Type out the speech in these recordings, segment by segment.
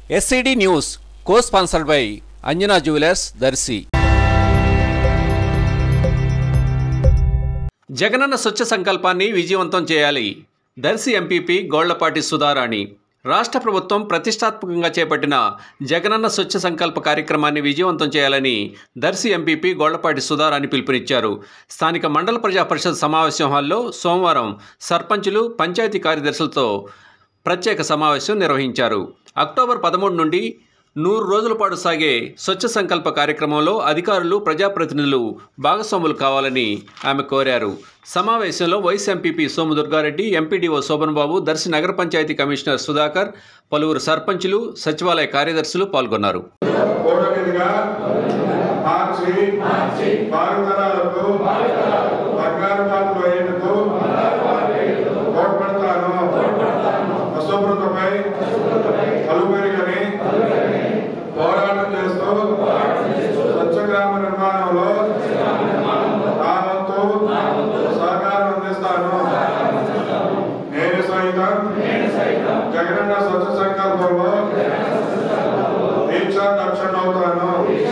SCD news co sponsored by Anjana jewellers Darsi Jagananna స్వచ్ఛ సంకల్పాన్ని విజయవంతం చేయాలి దర్శి ఎంపీపీ గోళ్లపాటి సుధారాణి రాష్ట్ర ప్రభుత్వం ప్రతిష్టాత్మకంగా చేపట్టిన జగనన్న స్వచ్ఛ సంకల్ప కార్యక్రమాన్ని విజయవంతం చేయాలని దర్శి ఎంపీపీ గోళ్లపాటి సుధారాణి పిలుపునిచ్చారు స్థానిక మండల ప్రజా పరిషత్ సమావేశం హాల్లో సోమవారం సర్పంచులు పంచాయతీ కార్యదర్శులతో ప్రత్యేక సమావేశం నిర్వహించారు అక్టోబర్ పదమూడు నుండి నూరు రోజుల పాటు సాగే స్వచ్ఛ సంకల్ప కార్యక్రమంలో అధికారులు ప్రజాప్రతినిధులు భాగస్వాములు కావాలని ఆమె కోరారు సమావేశంలో vice MPP Somu Durgareddy MPDO Shobhan Babu Darsi నగర పంచాయతీ కమిషనర్ సుధాకర్ పలువురు సర్పంచులు సచివాలయ కార్యదర్శులు పాల్గొన్నారు కూడలిదిగా మార్చి భావితరాలకు బంగారు పాత్ర అయ్యేందుకు తోడ్పడతాను అశుభ్రతపై కలుపెరిగని పోరాటం చేస్తూ స్వచ్ఛ గ్రామ నిర్మాణంలో నా వంతు సహకారం అందిస్తాను నేను సైతం జగనన్న స్వచ్ఛ సంకల్పంలో దీక్షా దక్షిణ అవుతాను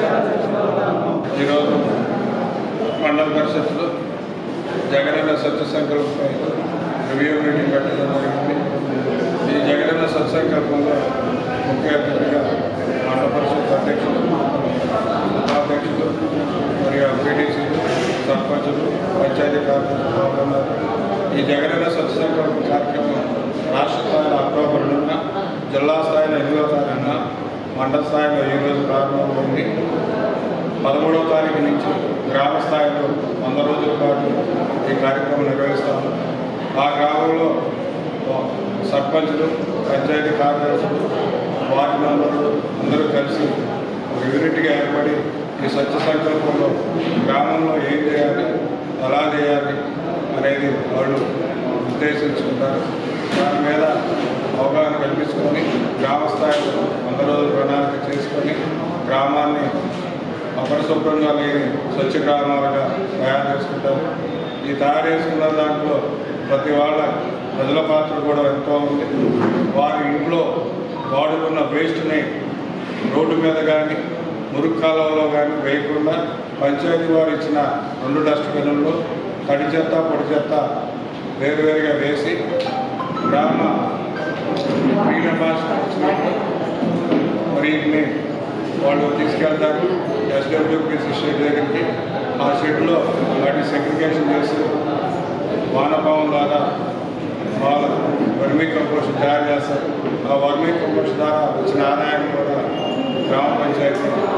ఈరోజు మండల పరిషత్లో జగనన్న స్వచ్ఛ సంకల్పంపై రివ్యూ మీటింగ్ పెట్టడం జరిగింది ఈ జగనన్న స్వచ్ఛ సంకల్పంలో ముఖ్య అతిథిగా మండల పరిషత్ అధ్యక్షులు ఉపాధ్యక్షులు మరియు పీటీసీలు సర్పంచులు పంచాయతీ కార్యదర్శులు పాల్గొన్నారు ఈ జగనన్న స్వచ్ఛ సంకల్ప కార్యక్రమం రాష్ట్ర స్థాయిలో అక్టోబర్ రెండున జిల్లా స్థాయిలో ఎనిమిదవ తారీఖున మండల స్థాయిలో ఈరోజు ప్రారంభమైంది పదమూడవ తారీఖు నుంచి గ్రామ స్థాయిలో వంద రోజుల పాటు ఈ కార్యక్రమం నిర్వహిస్తాము ఆ గ్రామంలో సర్పంచులు పంచాయతీ కార్యదర్శులు వార్డు మెంబర్లు అందరూ కలిసి ఒక యూనిట్గా ఏర్పడి ఈ స్వచ్ఛ సంకల్పంలో గ్రామంలో ఏం చేయాలి ఎలా చేయాలి అనేది వాళ్ళు ఉద్దేశించుకుంటారు దాని మీద అవగాహన కల్పించుకొని గ్రామ స్థాయిలో వంద రోజుల ప్రణాళిక చేసుకొని గ్రామాన్ని అపరిశుభ్రంగా లేని స్వచ్ఛ గ్రామాలుగా తయారు చేసుకుంటారు ఈ తయారు చేసుకున్న దాంట్లో ప్రతి వాళ్ళ ప్రజల పాత్ర కూడా ఎంతో ఉంది వారి ఇంట్లో వాడుకున్న వేస్ట్ని రోడ్డు మీద కానీ మురుగు కాలువలో కానీ వేయకుండా పంచాయతీ వారు ఇచ్చిన రెండు డస్ట్బిన్లలో తడి చెత్త పొడి చెత్త వేరువేరుగా వేసి గ్రామ గ్రీన్ అంబాసిడర్ వచ్చినప్పుడు మరి వీటిని వాళ్ళు తీసుకెళ్తారు ఎస్డబ్ల్యూపీసీ షెడ్ దగ్గరికి ఆ షెడ్లో వాటిని సెగ్రిగేషన్ చేసి వానపావం ద్వారా వాళ్ళ వర్మీ కంపోస్ట్ తయారు చేస్తారు ఆ వర్మీ కంపోస్ట్ ద్వారా వచ్చిన ఆదాయాన్ని కూడా గ్రామ పంచాయతీ